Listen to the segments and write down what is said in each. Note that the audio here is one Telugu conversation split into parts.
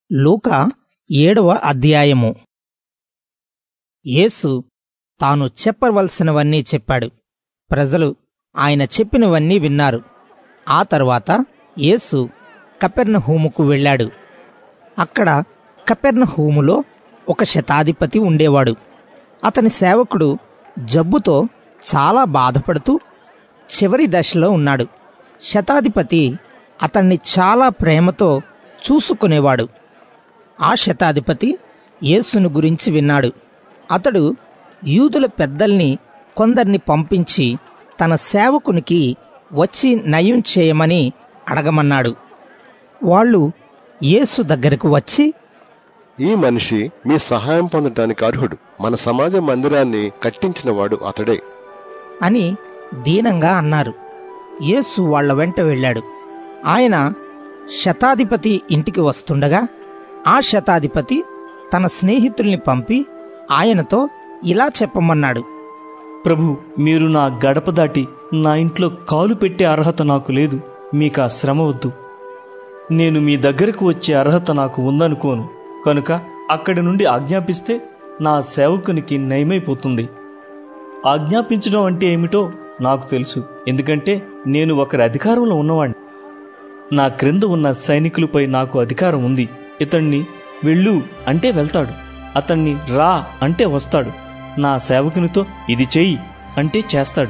లూకా ఏడవ అధ్యాయము యేసు తాను చెప్పవలసినవన్నీ చెప్పాడు ప్రజలు ఆయన చెప్పినవన్నీ విన్నారు ఆ తర్వాత యేసు కపెర్నహూముకు వెళ్ళాడు అక్కడ కపెర్నహూములో ఒక శతాధిపతి ఉండేవాడు అతని సేవకుడు జబ్బుతో చాలా బాధపడుతూ చివరి దశలో ఉన్నాడు శతాధిపతి అతన్ని చాలా ప్రేమతో చూసుకునేవాడు ఆ శతాధిపతి యేసును గురించి విన్నాడు అతడు యూదుల పెద్దల్ని కొందరిని పంపించి తన సేవకునికి వచ్చి నయం చేయమని అడగమన్నాడు వాళ్ళు యేసు దగ్గరకు వచ్చి ఈ మనిషి మీ సహాయం పొందటానికి అర్హుడు మన సమాజ మందిరాన్ని కట్టించినవాడు అతడే అని దీనంగా అన్నారు యేసు వాళ్ళ వెంట వెళ్ళాడు ఆయన శతాధిపతి ఇంటికి వస్తుండగా ఆ శతాధిపతి తన స్నేహితుల్ని పంపి ఆయనతో ఇలా చెప్పమన్నాడు ప్రభు మీరు నా గడప దాటి నా ఇంట్లో కాలు పెట్టే అర్హత నాకు లేదు మీకు ఆ శ్రమ వద్దు నేను మీ దగ్గరకు వచ్చే అర్హత నాకు ఉందనుకోను కనుక అక్కడి నుండి ఆజ్ఞాపిస్తే నా సేవకునికి నయమైపోతుంది ఆజ్ఞాపించడం అంటే ఏమిటో నాకు తెలుసు ఎందుకంటే నేను ఒకరి అధికారంలో ఉన్నవాడిని నా క్రింద ఉన్న సైనికులపై నాకు అధికారం ఉంది ఇతన్ని వెళ్ళు అంటే వెళ్తాడు అతన్ని రా అంటే వస్తాడు నా సేవకునితో ఇది చెయ్యి అంటే చేస్తాడు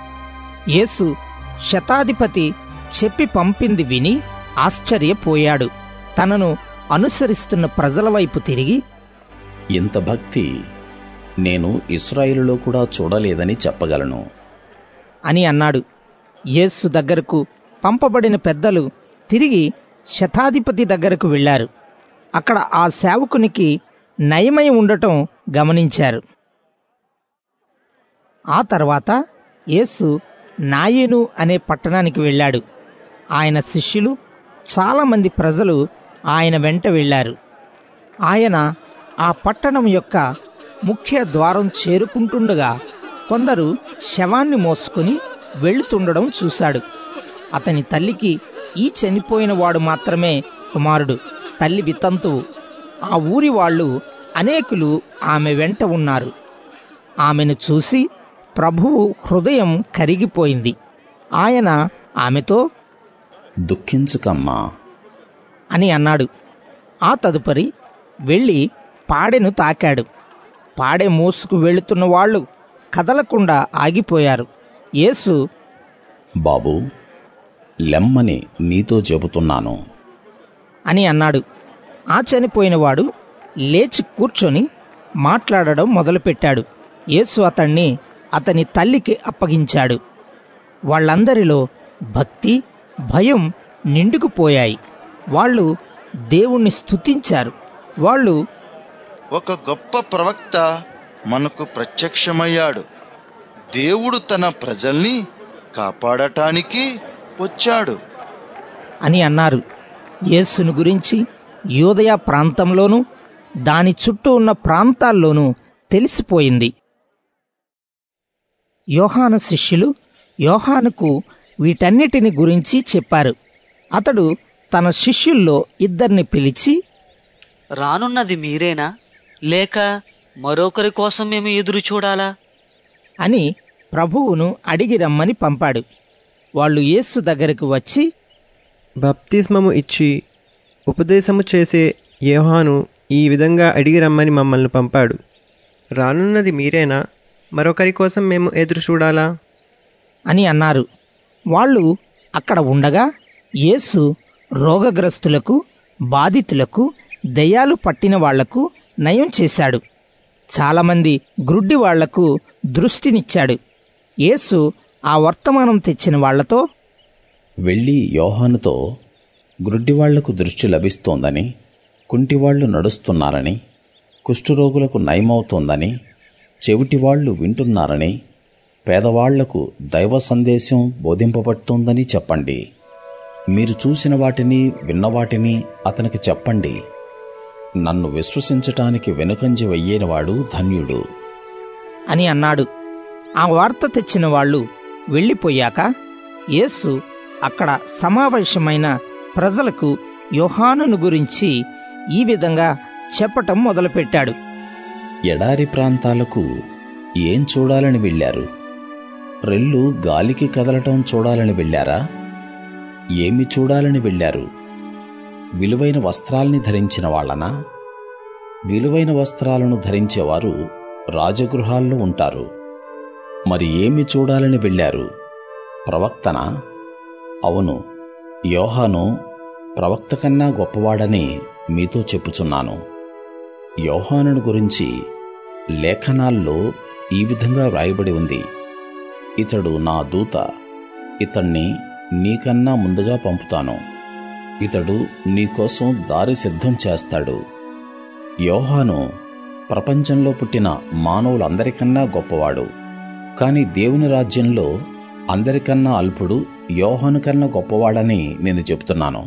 యేసు శతాధిపతి చెప్పి పంపింది విని ఆశ్చర్యపోయాడు తనను అనుసరిస్తున్న ప్రజల వైపు తిరిగి ఇంత భక్తి నేను ఇస్రాయిలులో కూడా చూడలేదని చెప్పగలను అని అన్నాడు యేసు దగ్గరకు పంపబడిన పెద్దలు తిరిగి శతాధిపతి దగ్గరకు వెళ్ళారు అక్కడ ఆ సేవకునికి నయమై ఉండటం గమనించారు ఆ తర్వాత యేసు నాయను అనే పట్టణానికి వెళ్ళాడు ఆయన శిష్యులు చాలామంది ప్రజలు ఆయన వెంట వెళ్ళారు ఆయన ఆ పట్టణం యొక్క ముఖ్య ద్వారం చేరుకుంటుండగా కొందరు శవాన్ని మోసుకుని వెళుతుండడం చూశాడు అతని తల్లికి ఈ చనిపోయిన వాడు మాత్రమే కుమారుడు తల్లి వితంతువు ఆ ఊరి వాళ్ళు అనేకులు ఆమె వెంట ఉన్నారు ఆమెను చూసి ప్రభువు హృదయం కరిగిపోయింది ఆయన ఆమెతో దుఃఖించుకమ్మా అని అన్నాడు ఆ తదుపరి వెళ్ళి పాడెను తాకాడు పాడె మోసుకు వెళుతున్న వాళ్ళు కదలకుండా ఆగిపోయారు యేసు బాబూ లెమ్మని నీతో చెబుతున్నాను అని అన్నాడు ఆ చనిపోయినవాడు లేచి కూర్చొని మాట్లాడడం మొదలుపెట్టాడు యేసు అతణ్ణి అతని తల్లికి అప్పగించాడు వాళ్ళందరిలో భక్తి భయం నిండుకుపోయాయి వాళ్ళు దేవుణ్ణి స్తుతించారు వాళ్ళు ఒక గొప్ప ప్రవక్త మనకు ప్రత్యక్షమయ్యాడు దేవుడు తన ప్రజల్ని కాపాడటానికి వచ్చాడు అని అన్నారు యేసును గురించి యోదయ ప్రాంతంలోనూ దాని చుట్టూ ఉన్న ప్రాంతాల్లోనూ తెలిసిపోయింది యోహాను శిష్యులు యోహానుకు వీటన్నిటిని గురించి చెప్పారు అతడు తన శిష్యుల్లో ఇద్దరిని పిలిచి రానున్నది మీరేనా లేక మరొకరి కోసం మేము ఎదురు చూడాలా అని ప్రభువును అడిగి రమ్మని పంపాడు వాళ్ళు యేసు దగ్గరకు వచ్చి బప్తిస్మము ఇచ్చి ఉపదేశము చేసే యోహాను ఈ విధంగా అడిగి రమ్మని మమ్మల్ని పంపాడు రానున్నది మీరేనా మరొకరి కోసం మేము ఎదురు చూడాలా అని అన్నారు వాళ్ళు అక్కడ ఉండగా యేసు రోగగ్రస్తులకు బాధితులకు దయ్యాలు పట్టిన వాళ్లకు నయం చేశాడు చాలామంది గ్రుడ్డి వాళ్లకు దృష్టినిచ్చాడు యేసు ఆ వర్తమానం తెచ్చిన వాళ్లతో వెళ్ళి యోహానుతో గ్రుడ్డివాళ్లకు దృష్టి లభిస్తోందని కుంటివాళ్లు నడుస్తున్నారని కుష్ఠరోగులకు నయమవుతోందని చెవిటివాళ్లు వింటున్నారని పేదవాళ్లకు దైవ సందేశం బోధింపబడుతోందని చెప్పండి మీరు చూసిన వాటిని విన్న వాటిని అతనికి చెప్పండి నన్ను విశ్వసించటానికి వెనుకంజ వెయ్యేనవాడు ధన్యుడు అని అన్నాడు ఆ వార్త తెచ్చిన వాళ్ళు వెళ్ళిపోయాక యేసు అక్కడ సమావేశమైన ప్రజలకు యోహానును గురించి ఈ విధంగా చెప్పటం మొదలుపెట్టాడు ఎడారి ప్రాంతాలకు ఏం చూడాలని వెళ్ళారు రెల్లు గాలికి కదలటం చూడాలని వెళ్ళారా ఏమి చూడాలని వెళ్ళారు విలువైన వస్త్రాల్ని ధరించిన వాళ్ళనా విలువైన వస్త్రాలను ధరించేవారు రాజగృహాల్లో ఉంటారు మరి ఏమి చూడాలని వెళ్ళారు ప్రవక్తనా అవును యోహాను ప్రవక్త కన్నా గొప్పవాడని మీతో చెప్పుచున్నాను యోహానుని గురించి లేఖనాల్లో ఈ విధంగా వ్రాయబడి ఉంది ఇతడు నా దూత ఇతణ్ణి నీకన్నా ముందుగా పంపుతాను ఇతడు నీకోసం దారి సిద్ధం చేస్తాడు యోహాను ప్రపంచంలో పుట్టిన మానవులందరికన్నా గొప్పవాడు కాని దేవుని రాజ్యంలో అందరికన్నా అల్పుడు యోహాను కన్నా గొప్పవాడని నేను చెప్తున్నాను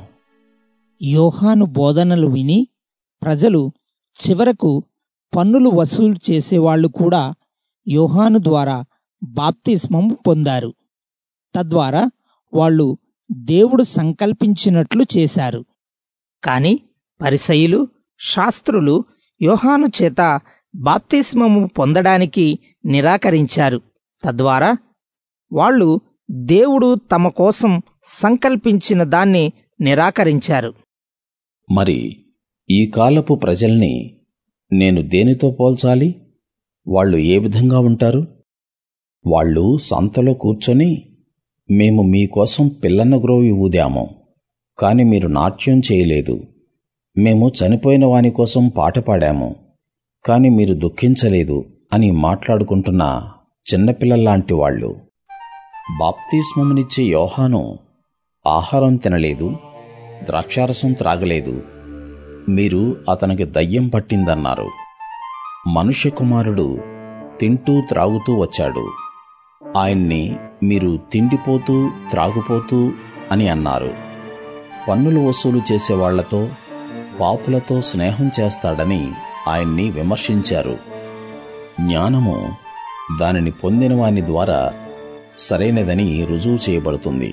యోహాను బోధనలు విని ప్రజలు చివరకు పన్నులు వసూలు చేసేవాళ్లు కూడా యోహాను ద్వారా బాప్తిస్మము పొందారు తద్వారా వాళ్ళు దేవుడు సంకల్పించినట్లు చేశారు కాని పరిసయులు శాస్త్రులు యోహాను చేత బాప్తిస్మము పొందడానికి నిరాకరించారు తద్వారా వాళ్ళు దేవుడు తమ కోసం సంకల్పించిన దాన్ని నిరాకరించారు మరి ఈ కాలపు ప్రజల్ని నేను దేనితో పోల్చాలి వాళ్ళు ఏ విధంగా ఉంటారు వాళ్ళు సంతలో కూర్చొని మేము మీకోసం పిల్లన్న గ్రోవి ఊదాము కాని మీరు నాట్యం చేయలేదు మేము చనిపోయిన వాని కోసం పాట పాడాము కాని మీరు దుఃఖించలేదు అని మాట్లాడుకుంటున్న చిన్నపిల్లల్లాంటి వాళ్ళు బాప్తిస్మమునిచ్చే యోహాను ఆహారం తినలేదు ద్రాక్షారసం త్రాగలేదు మీరు అతనికి దయ్యం పట్టిందన్నారు మనుష్య కుమారుడు తింటూ త్రాగుతూ వచ్చాడు ఆయన్ని మీరు తిండిపోతూ త్రాగుపోతూ అని అన్నారు పన్నులు వసూలు చేసేవాళ్లతో పాపులతో స్నేహం చేస్తాడని ఆయన్ని విమర్శించారు జ్ఞానము దానిని పొందిన వాని ద్వారా సరైనదని రుజువు చేయబడుతుంది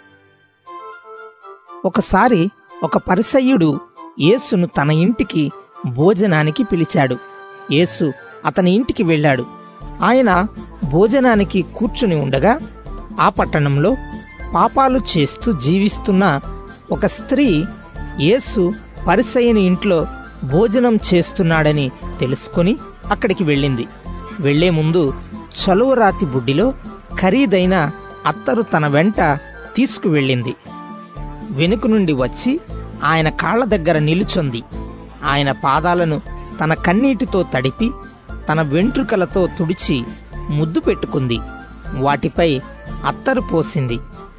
ఒకసారి ఒక పరిసయ్యుడు యేసును తన ఇంటికి భోజనానికి పిలిచాడు యేసు అతని ఇంటికి వెళ్ళాడు ఆయన భోజనానికి కూర్చుని ఉండగా ఆ పట్టణంలో పాపాలు చేస్తూ జీవిస్తున్న ఒక స్త్రీ యేసు పరిసయ్యుని ఇంట్లో భోజనం చేస్తున్నాడని తెలుసుకొని అక్కడికి వెళ్ళింది వెళ్లే ముందు చలువరాతి బుడ్డిలో ఖరీదైన అత్తరు తన వెంట తీసుకువెళ్ళింది వెనుక నుండి వచ్చి ఆయన కాళ్ల దగ్గర నిలుచొంది ఆయన పాదాలను తన కన్నీటితో తడిపి తన వెంట్రుకలతో తుడిచి ముద్దు పెట్టుకుంది వాటిపై అత్తరు పోసింది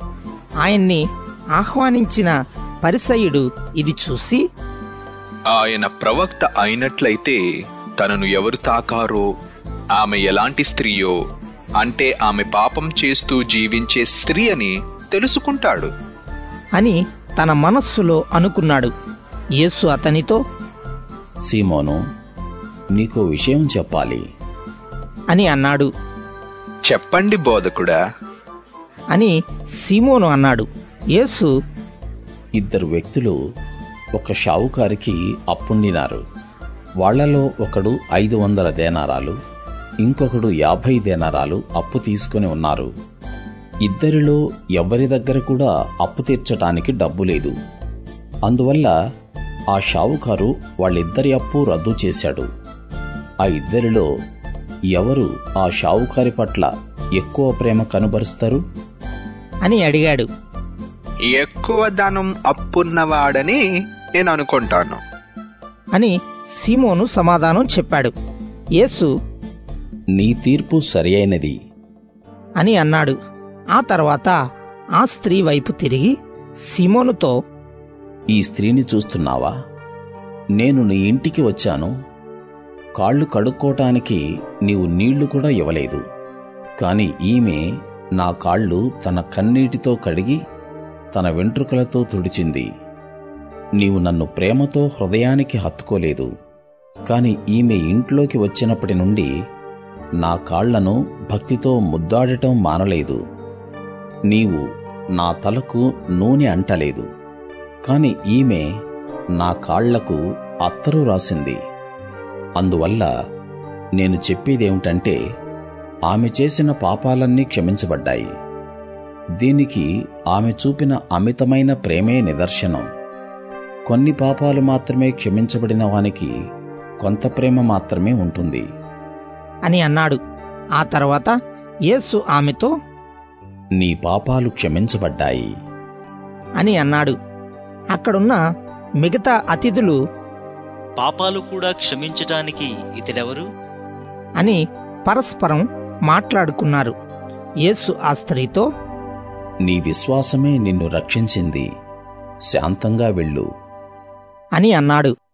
ఆయన్ని ఆహ్వానించిన పరిసయుడు ఇది చూసి ఆయన ప్రవక్త అయినట్లయితే తనను ఎవరు తాకారో ఆమె ఎలాంటి స్త్రీయో అంటే ఆమె పాపం చేస్తూ జీవించే స్త్రీ అని తెలుసుకుంటాడు అని తన మనస్సులో అనుకున్నాడు యేసు అతనితో సీమోను నీకో విషయం చెప్పాలి అని అన్నాడు చెప్పండి బోధకుడా అని సీమోను అన్నాడు యేసు ఇద్దరు వ్యక్తులు ఒక షావుకారికి అప్పుండినారు వాళ్లలో ఒకడు ఐదు వందల దేనారాలు ఇంకొకడు యాభై దేనారాలు అప్పు తీసుకుని ఉన్నారు ఇద్దరిలో ఎవరి దగ్గర కూడా అప్పు తీర్చటానికి డబ్బు లేదు అందువల్ల ఆ షావుకారు వాళ్ళిద్దరి అప్పు రద్దు చేశాడు ఆ ఇద్దరిలో ఎవరు ఆ షావుకారి పట్ల ఎక్కువ ప్రేమ కనుబరుస్తారు అని అడిగాడు ఎక్కువ ధనం అప్పున్నవాడని నేను అనుకుంటాను అని సీమోను సమాధానం చెప్పాడు యేసు నీ తీర్పు సరియైనది అని అన్నాడు ఆ తర్వాత ఆ స్త్రీ వైపు తిరిగి సీమోనుతో ఈ స్త్రీని చూస్తున్నావా నేను నీ ఇంటికి వచ్చాను కాళ్ళు కడుక్కోటానికి నీవు నీళ్లు కూడా ఇవ్వలేదు కాని ఈమె నా కాళ్ళు తన కన్నీటితో కడిగి తన వెంట్రుకలతో తుడిచింది నీవు నన్ను ప్రేమతో హృదయానికి హత్తుకోలేదు కాని ఈమె ఇంట్లోకి వచ్చినప్పటి నుండి నా కాళ్లను భక్తితో ముద్దాడటం మానలేదు నీవు నా తలకు నూనె అంటలేదు కాని ఈమె నా కాళ్లకు అత్తరు రాసింది అందువల్ల నేను చెప్పేదేమిటంటే ఆమె చేసిన పాపాలన్నీ క్షమించబడ్డాయి దీనికి ఆమె చూపిన అమితమైన ప్రేమే నిదర్శనం కొన్ని పాపాలు మాత్రమే క్షమించబడిన వానికి కొంత ప్రేమ మాత్రమే ఉంటుంది అని అన్నాడు ఆ తర్వాత యేసు ఆమెతో నీ పాపాలు క్షమించబడ్డాయి అని అన్నాడు అక్కడున్న మిగతా అతిథులు పాపాలు కూడా క్షమించటానికి ఇతడెవరు అని పరస్పరం మాట్లాడుకున్నారు యేసు ఆ స్త్రీతో నీ విశ్వాసమే నిన్ను రక్షించింది శాంతంగా వెళ్ళు అని అన్నాడు